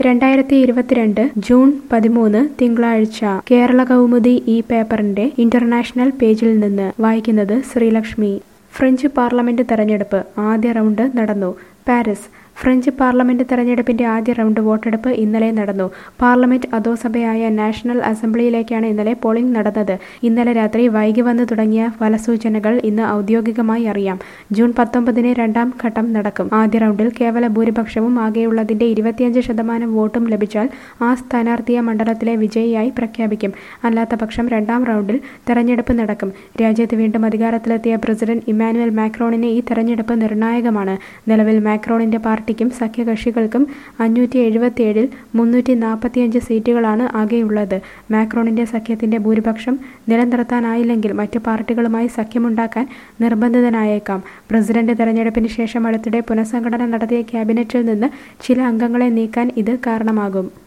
രണ്ടായിരത്തി ഇരുപത്തിരണ്ട് ജൂൺ പതിമൂന്ന് തിങ്കളാഴ്ച കേരള കൗമുദി ഈ പേപ്പറിന്റെ ഇന്റർനാഷണൽ പേജിൽ നിന്ന് വായിക്കുന്നത് ശ്രീലക്ഷ്മി ഫ്രഞ്ച് പാർലമെന്റ് തെരഞ്ഞെടുപ്പ് ആദ്യ റൗണ്ട് നടന്നു പാരീസ് ഫ്രഞ്ച് പാർലമെന്റ് തെരഞ്ഞെടുപ്പിന്റെ ആദ്യ റൗണ്ട് വോട്ടെടുപ്പ് ഇന്നലെ നടന്നു പാർലമെന്റ് അധോസഭയായ നാഷണൽ അസംബ്ലിയിലേക്കാണ് ഇന്നലെ പോളിംഗ് നടന്നത് ഇന്നലെ രാത്രി വൈകി വന്നു തുടങ്ങിയ ഫലസൂചനകൾ ഇന്ന് ഔദ്യോഗികമായി അറിയാം ജൂൺ പത്തൊമ്പതിന് രണ്ടാം ഘട്ടം നടക്കും ആദ്യ റൗണ്ടിൽ കേവല ഭൂരിപക്ഷവും ആകെയുള്ളതിന്റെ ഇരുപത്തിയഞ്ച് ശതമാനം വോട്ടും ലഭിച്ചാൽ ആ സ്ഥാനാർത്ഥിയെ മണ്ഡലത്തിലെ വിജയിയായി പ്രഖ്യാപിക്കും അല്ലാത്തപക്ഷം രണ്ടാം റൗണ്ടിൽ തെരഞ്ഞെടുപ്പ് നടക്കും രാജ്യത്ത് വീണ്ടും അധികാരത്തിലെത്തിയ പ്രസിഡന്റ് ഇമ്മാനുവൽ മാക്രോണിന് ഈ തെരഞ്ഞെടുപ്പ് നിർണായകമാണ് നിലവിൽ മാക്രോണിന്റെ പാർട്ടിക്കും സഖ്യകക്ഷികൾക്കും അഞ്ഞൂറ്റി എഴുപത്തിയേഴിൽ മുന്നൂറ്റി നാൽപ്പത്തിയഞ്ച് സീറ്റുകളാണ് ആകെയുള്ളത് മാക്രോണിന്റെ സഖ്യത്തിന്റെ ഭൂരിപക്ഷം നിലനിർത്താനായില്ലെങ്കിൽ മറ്റു പാർട്ടികളുമായി സഖ്യമുണ്ടാക്കാൻ നിർബന്ധിതനായേക്കാം പ്രസിഡന്റ് തെരഞ്ഞെടുപ്പിന് ശേഷം അടുത്തിടെ പുനഃസംഘടന നടത്തിയ ക്യാബിനറ്റിൽ നിന്ന് ചില അംഗങ്ങളെ നീക്കാൻ ഇത് കാരണമാകും